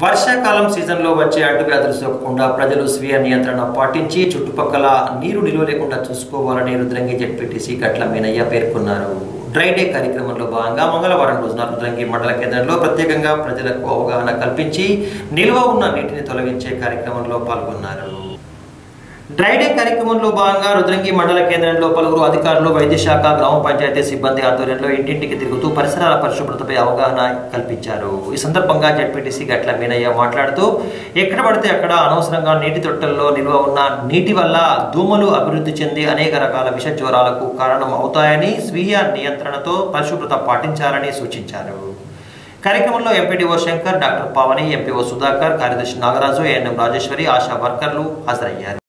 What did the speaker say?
వర్షాకాలం సీజన్లో వచ్చే అడ్డువ్యాధులు సోకకుండా ప్రజలు స్వీయ నియంత్రణ పాటించి చుట్టుపక్కల నీరు నిలువ లేకుండా చూసుకోవాలని రుద్రంగి జెడ్పీటీసీ గట్ల మీనయ్య పేర్కొన్నారు డ్రై డే కార్యక్రమంలో భాగంగా మంగళవారం రోజున రుద్రంగి మండల కేంద్రంలో ప్రత్యేకంగా ప్రజలకు అవగాహన కల్పించి నిల్వ ఉన్న నీటిని తొలగించే కార్యక్రమంలో పాల్గొన్నారు డ్రై డే కార్యక్రమంలో భాగంగా రుద్రంగి మండల కేంద్రంలో పలువురు అధికారులు వైద్య శాఖ గ్రామ పంచాయతీ సిబ్బంది ఆధ్వర్యంలో ఇంటింటికి తిరుగుతూ పరిసరాల పరిశుభ్రతపై అవగాహన కల్పించారు ఈ సందర్భంగా జడ్పీటీసీ గట్ల మీనయ్య మాట్లాడుతూ ఎక్కడ పడితే అక్కడ అనవసరంగా నీటి తొట్టెల్లో నిల్వ ఉన్న నీటి వల్ల దోమలు అభివృద్ధి చెంది అనేక రకాల విష జ్వరాలకు కారణం అవుతాయని స్వీయ నియంత్రణతో పరిశుభ్రత పాటించాలని సూచించారు కార్యక్రమంలో MPDO Shankar doctor Pavani MPO Sudhakar కార్యదర్శి నాగరాజు ఏఎన్ఎం రాజేశ్వరి ఆశా వర్కర్లు హాజరయ్యారు